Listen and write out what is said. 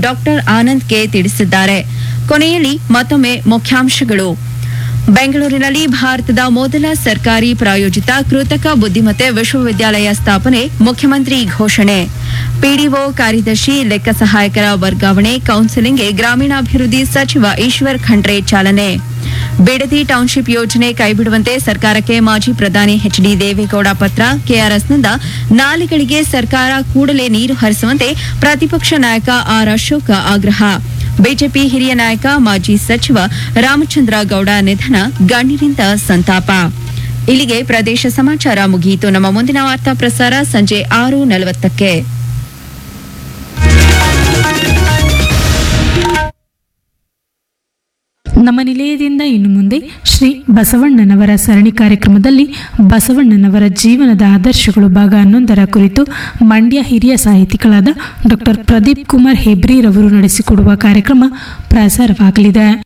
doctor Anand K ತಿಳಿಸಿದ್ದಾರೆ ಕೊನೆಯಲ್ಲಿ ಮತ್ತೊಮ್ಮೆ ಮುಖ್ಯಾಂಶಗಳು ಬೆಂಗಳೂರಿನಲ್ಲಿ ಭಾರತದ ಮೊದಲ ಸರ್ಕಾರಿ ಪ್ರಾಯೋಜಿತ ಕೃತಕ ಬುದ್ದಿಮತ್ತೆ ವಿಶ್ವವಿದ್ಯಾಲಯ ಸ್ಥಾಪನೆ ಮುಖ್ಯಮಂತ್ರಿ ಘೋಷಣೆ ಪಿಡಿಒ ಕಾರ್ಯದರ್ಶಿ ಲೆಕ್ಕ ಸಹಾಯಕರ ವರ್ಗಾವಣೆ ಕೌನ್ಸಿಲಿಂಗ್ಗೆ ಗ್ರಾಮೀಣಾಭಿವೃದ್ಧಿ ಸಚಿವ ಈಶ್ವರ್ ಖಂಡ್ರೆ ಚಾಲನೆ ಬಿಡದಿ ಟೌನ್ಶಿಪ್ ಯೋಜನೆ ಕೈಬಿಡುವಂತೆ ಸರ್ಕಾರಕ್ಕೆ ಮಾಜಿ ಪ್ರಧಾನಿ ಎಚ್ ಡಿ ದೇವೇಗೌಡ ಪತ್ರ ಕೆಆರ್ಎಸ್ನಿಂದ ನಾಲೆಗಳಿಗೆ ಸರ್ಕಾರ ಕೂಡಲೇ ನೀರು ಹರಿಸುವಂತೆ ಪ್ರತಿಪಕ್ಷ ನಾಯಕ ಆರ್ ಅಶೋಕ ಆಗ್ರಹ ಬಿಜೆಪಿ ಹಿರಿಯ ನಾಯಕ ಮಾಜಿ ಸಚಿವ ರಾಮಚಂದ್ರ ಗೌಡ ನಿಧನ ಗಣ್ಯರಿಂದ ಸಂತಾಪ ಇಲ್ಲಿಗೆ ಪ್ರದೇಶ ಸಮಾಚಾರ ಮುಗಿಯಿತು ನಮ್ಮ ಮುಂದಿನ ವಾರ್ತಾ ಪ್ರಸಾರ ಸಂಜೆ ಆರು ನಲವತ್ತಕ್ಕೆ ನಮ್ಮ ನಿಲಯದಿಂದ ಇನ್ನು ಮುಂದೆ ಶ್ರೀ ಬಸವಣ್ಣನವರ ಸರಣಿ ಕಾರ್ಯಕ್ರಮದಲ್ಲಿ ಬಸವಣ್ಣನವರ ಜೀವನದ ಆದರ್ಶಗಳು ಭಾಗ ಹನ್ನೊಂದರ ಕುರಿತು ಮಂಡ್ಯ ಹಿರಿಯ ಸಾಹಿತಿಗಳಾದ ಡಾಕ್ಟರ್ ಪ್ರದೀಪ್ ಕುಮಾರ್ ಹೆಬ್ರಿರವರು ನಡೆಸಿಕೊಡುವ ಕಾರ್ಯಕ್ರಮ ಪ್ರಸಾರವಾಗಲಿದೆ